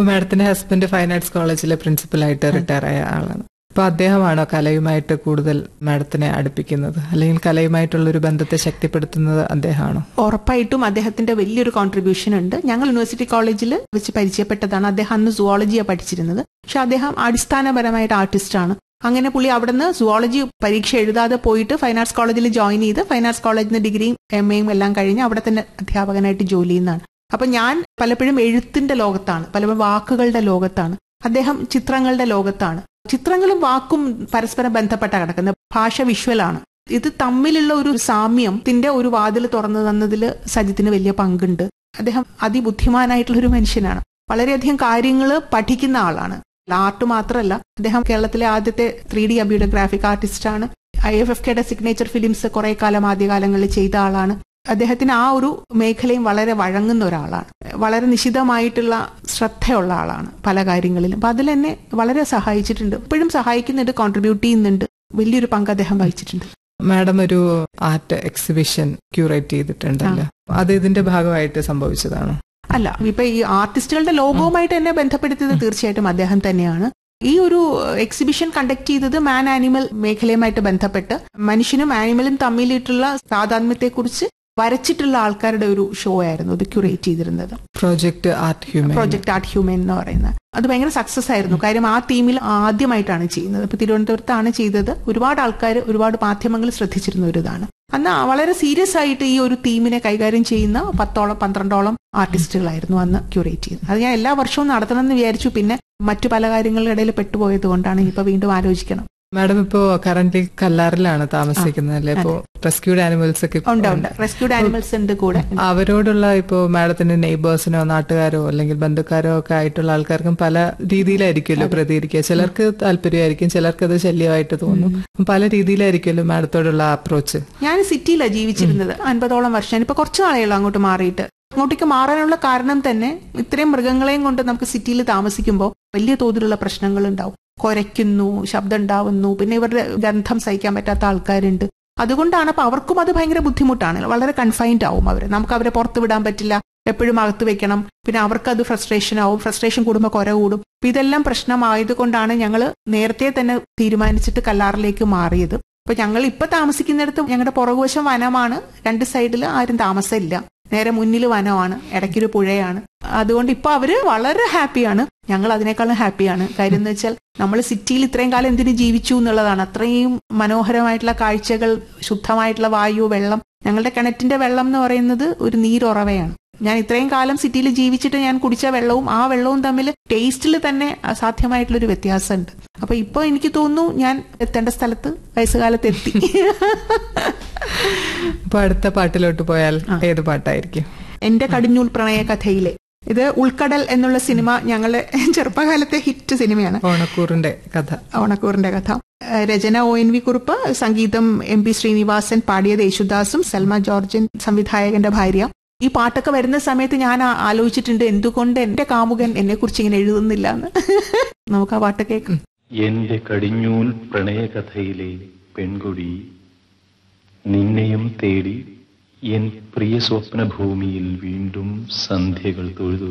അപ്പൊ മാഡത്തിന്റെ husband fine arts കോളേജിലെ പ്രിൻസിപ്പലായിട്ട് റിട്ടയർ ആയ ആളാണ് അപ്പൊ അദ്ദേഹമാണോ കലയുമായിട്ട് കൂടുതൽ മാഡത്തിനെ അടുപ്പിക്കുന്നത് അല്ലെങ്കിൽ കലയുമായിട്ടുള്ള ഒരു ബന്ധത്തെ ശക്തിപ്പെടുത്തുന്നത് അദ്ദേഹമാണോ ഉറപ്പായിട്ടും അദ്ദേഹത്തിന്റെ വലിയൊരു കോൺട്രിബ്യൂഷൻ ഉണ്ട് ഞങ്ങൾ യൂണിവേഴ്സിറ്റി കോളേജിൽ വെച്ച് പരിചയപ്പെട്ടതാണ് അദ്ദേഹം അന്ന് സുവോളജിയാണ് പഠിച്ചിരുന്നത് പക്ഷെ അദ്ദേഹം അടിസ്ഥാനപരമായിട്ട് ആർട്ടിസ്റ്റാണ് അങ്ങനെ പുള്ളി അവിടുന്ന് സുവോളജി പരീക്ഷ എഴുതാതെ പോയിട്ട് ഫൈൻ ആർട്സ് കോളേജിൽ ജോയിൻ ചെയ്ത് ഫൈൻ ആർട്സ് കോളേജിൽ നിന്ന് ഡിഗ്രിയും എം എയും എല്ലാം കഴിഞ്ഞ് അവിടെ തന്നെ അധ്യാപകനായിട്ട് ജോലി ചെയ്യുന്നതാണ് അപ്പൊ ഞാൻ പലപ്പോഴും എഴുത്തിന്റെ ലോകത്താണ് പലപ്പോഴും വാക്കുകളുടെ ലോകത്താണ് അദ്ദേഹം ചിത്രങ്ങളുടെ ലോകത്താണ് ചിത്രങ്ങളും വാക്കും പരസ്പരം ബന്ധപ്പെട്ട കിടക്കുന്നത് ഭാഷ വിഷ്വലാണ് ഇത് തമ്മിലുള്ള ഒരു സാമ്യത്തിന്റെ ഒരു വാതിൽ തുറന്നു തന്നതിൽ സജിത്തിന് വലിയ പങ്കുണ്ട് അദ്ദേഹം അതിബുദ്ധിമാനായിട്ടുള്ള ഒരു മനുഷ്യനാണ് വളരെയധികം കാര്യങ്ങൾ പഠിക്കുന്ന ആളാണ് ആർട്ട് മാത്രമല്ല അദ്ദേഹം കേരളത്തിലെ ആദ്യത്തെ ത്രീ ഡി അബിയുടെ ഗ്രാഫിക് ആർട്ടിസ്റ്റാണ് ഐ എഫ് എഫ് കെയുടെ സിഗ്നേച്ചർ ഫിലിംസ് കുറെ കാലം ആദ്യകാലങ്ങളിൽ ചെയ്ത ആളാണ് അദ്ദേഹത്തിന് ആ ഒരു മേഖലയും വളരെ വഴങ്ങുന്ന ഒരാളാണ് വളരെ നിശിതമായിട്ടുള്ള ശ്രദ്ധയുള്ള ആളാണ് പല കാര്യങ്ങളിലും അപ്പൊ അതിൽ എന്നെ വളരെ സഹായിച്ചിട്ടുണ്ട് ഇപ്പോഴും സഹായിക്കുന്നുണ്ട് കോൺട്രിബ്യൂട്ട് ചെയ്യുന്നുണ്ട് വലിയൊരു പങ്ക് അദ്ദേഹം വഹിച്ചിട്ടുണ്ട് മാഡം ഒരു ആർട്ട് എക്സിബിഷൻ ക്യൂറേറ്റ് ചെയ്തിട്ടുണ്ടല്ലോ അത് ഇതിന്റെ ഭാഗമായിട്ട് സംഭവിച്ചതാണോ അല്ല ഇപ്പൊ ഈ ആർട്ടിസ്റ്റുകളുടെ ലോകവുമായിട്ട് എന്നെ ബന്ധപ്പെടുത്തിയത് തീർച്ചയായിട്ടും അദ്ദേഹം തന്നെയാണ് ഈ ഒരു എക്സിബിഷൻ കണ്ടക്ട് ചെയ്തത് മാൻ ആനിമൽ മേഖലയുമായിട്ട് ബന്ധപ്പെട്ട് മനുഷ്യനും ആനിമലും തമ്മിലിട്ടുള്ള താതാത്മ്യത്തെക്കുറിച്ച് വരച്ചിട്ടുള്ള ആൾക്കാരുടെ ഒരു ഷോ ആയിരുന്നു ഇത് ക്യൂറേറ്റ് ചെയ്തിരുന്നത് project art human project art human എന്ന് പറയുന്നത് അത് ഭയങ്കര സക്സസ് ആയിരുന്നു കാര്യം ആ തീമിൽ ആദ്യമായിട്ടാണ് ചെയ്യുന്നത് ഇപ്പൊ തിരുവനന്തപുരത്താണ് ചെയ്തത് ഒരുപാട് ആൾക്കാർ ഒരുപാട് മാധ്യമങ്ങൾ ശ്രദ്ധിച്ചിരുന്ന ഒരു ഇതാണ് അന്ന് വളരെ സീരിയസ് ആയിട്ട് ഈ ഒരു തീമിനെ കൈകാര്യം ചെയ്യുന്ന പത്തോളം പന്ത്രണ്ടോളം ആർട്ടിസ്റ്റുകളായിരുന്നു അന്ന് ക്യൂറേറ്റ് ചെയ്യുന്നത് അത് ഞാൻ എല്ലാ വർഷവും നടത്തണം എന്ന് വിചാരിച്ചു പിന്നെ മറ്റു പല കാര്യങ്ങളുടെ ഇടയിൽ പെട്ടുപോയത് കൊണ്ടാണ് ഇനിയിപ്പോ വീണ്ടും ആലോചിക്കണം മാഡം ഇപ്പോ കറന്റ് കല്ലാറിലാണ് താമസിക്കുന്നത് അല്ലേ ഇപ്പോ റെസ്ക്യൂഡ് ആനിമൽസ് ഒക്കെ ഉണ്ട് ഉണ്ട് റെസ്ക്യൂഡ് ആനിമൽസ് ഉണ്ട് കൂടെ അവരോടുള്ള ഇപ്പോ മാഡത്തിന്റെ നെയ്ബേഴ്സിനോ നാട്ടുകാരോ അല്ലെങ്കിൽ ബന്ധുക്കാരോ ഒക്കെ ആയിട്ടുള്ള ആൾക്കാർക്കും പല രീതിയിലായിരിക്കുമല്ലോ പ്രതികരിക്കുക ചിലർക്ക് താല്പര്യമായിരിക്കും ചിലർക്ക് അത് ശല്യമായിട്ട് തോന്നും പല രീതിയിലായിരിക്കുമല്ലോ മാഡത്തോടുള്ള അപ്രോച്ച് ഞാൻ സിറ്റിയിലാണ് ജീവിച്ചിരുന്നത് അൻപതോളം വർഷം ഇപ്പൊ കുറച്ച് നാളെയുള്ളൂ അങ്ങോട്ട് മാറിയിട്ട് അങ്ങോട്ടേക്ക് മാറാനുള്ള കാരണം തന്നെ ഇത്രയും മൃഗങ്ങളെയും കൊണ്ട് നമുക്ക് സിറ്റിയിൽ താമസിക്കുമ്പോൾ വലിയ തോതിലുള്ള പ്രശ്നങ്ങൾ ഉണ്ടാവും കുരയ്ക്കുന്നു ശബ്ദം ഉണ്ടാവുന്നു പിന്നെ ഇവരുടെ ഗന്ധം സഹിക്കാൻ പറ്റാത്ത ആൾക്കാരുണ്ട് അതുകൊണ്ടാണ് അപ്പൊ അവർക്കും അത് ഭയങ്കര ബുദ്ധിമുട്ടാണ് വളരെ കൺഫൈൻഡ് ആവും അവർ നമുക്ക് അവരെ പുറത്ത് വിടാൻ പറ്റില്ല എപ്പോഴും അകത്ത് വെക്കണം പിന്നെ അവർക്ക് അത് ഫ്രസ്ട്രേഷൻ ആവും ഫ്രസ്ട്രേഷൻ കൂടുമ്പോൾ കുര കൂടും അപ്പൊ ഇതെല്ലാം പ്രശ്നമായതുകൊണ്ടാണ് ഞങ്ങൾ നേരത്തെ തന്നെ തീരുമാനിച്ചിട്ട് കല്ലാറിലേക്ക് മാറിയത് അപ്പൊ ഞങ്ങൾ ഇപ്പൊ താമസിക്കുന്നിടത്ത് ഞങ്ങളുടെ പുറകുവശം വനമാണ് രണ്ട് സൈഡിൽ ആരും താമസമില്ല നേരെ മുന്നിൽ വനമാണ് ഇടയ്ക്കൊരു പുഴയാണ് അതുകൊണ്ട് ഇപ്പൊ അവര് വളരെ ഹാപ്പിയാണ് ഞങ്ങൾ അതിനേക്കാളും ഹാപ്പിയാണ് കാര്യം എന്ന് വെച്ചാൽ നമ്മൾ സിറ്റിയിൽ ഇത്രയും കാലം എന്തിനു ജീവിച്ചു എന്നുള്ളതാണ് അത്രയും മനോഹരമായിട്ടുള്ള കാഴ്ചകൾ ശുദ്ധമായിട്ടുള്ള വായു വെള്ളം ഞങ്ങളുടെ കിണറ്റിന്റെ വെള്ളം എന്ന് പറയുന്നത് ഒരു നീരുറവയാണ് ഞാൻ ഇത്രയും കാലം സിറ്റിയിൽ ജീവിച്ചിട്ട് ഞാൻ കുടിച്ച വെള്ളവും ആ വെള്ളവും തമ്മിൽ ടേസ്റ്റിൽ തന്നെ അസാധ്യമായിട്ടുള്ളൊരു വ്യത്യാസമുണ്ട് അപ്പൊ ഇപ്പൊ എനിക്ക് തോന്നുന്നു ഞാൻ എത്തേണ്ട സ്ഥലത്ത് വയസ്സുകാലത്ത് എത്തി ഇപ്പൊ അടുത്ത പാട്ടിലോട്ട് പോയാൽ ഏത് പാട്ടായിരിക്കും എന്റെ കടിഞ്ഞൂൽ പ്രണയ കഥയിലെ ഇത് ഉൾക്കടൽ എന്നുള്ള സിനിമ ഞങ്ങളുടെ ചെറുപ്പകാലത്തെ ഹിറ്റ് സിനിമയാണ് ഓണക്കൂറിന്റെ കഥ ഓണക്കൂറിന്റെ കഥ രചന ഒ എൻ വി കുറുപ്പ് സംഗീതം എം പി ശ്രീനിവാസൻ പാടിയത് യേശുദാസും സൽമ ജോർജൻ സംവിധായകന്റെ ഭാര്യ ഈ പാട്ടൊക്കെ വരുന്ന സമയത്ത് ഞാൻ ആലോചിച്ചിട്ടുണ്ട് എന്തുകൊണ്ട് എന്റെ കാമുകൻ എന്നെ കുറിച്ച് ഇങ്ങനെ എഴുതുന്നില്ല എന്ന് നമുക്ക് ആ പാട്ട് കേൾക്കാം എന്റെ കടിഞ്ഞൂൽ പ്രണയകഥയിലെ പെൺകുടി നിന്നെയും തേടി എൻ പ്രിയ സ്വപ്നഭൂമിയിൽ വീണ്ടും സന്ധ്യകൾ തൊഴുതു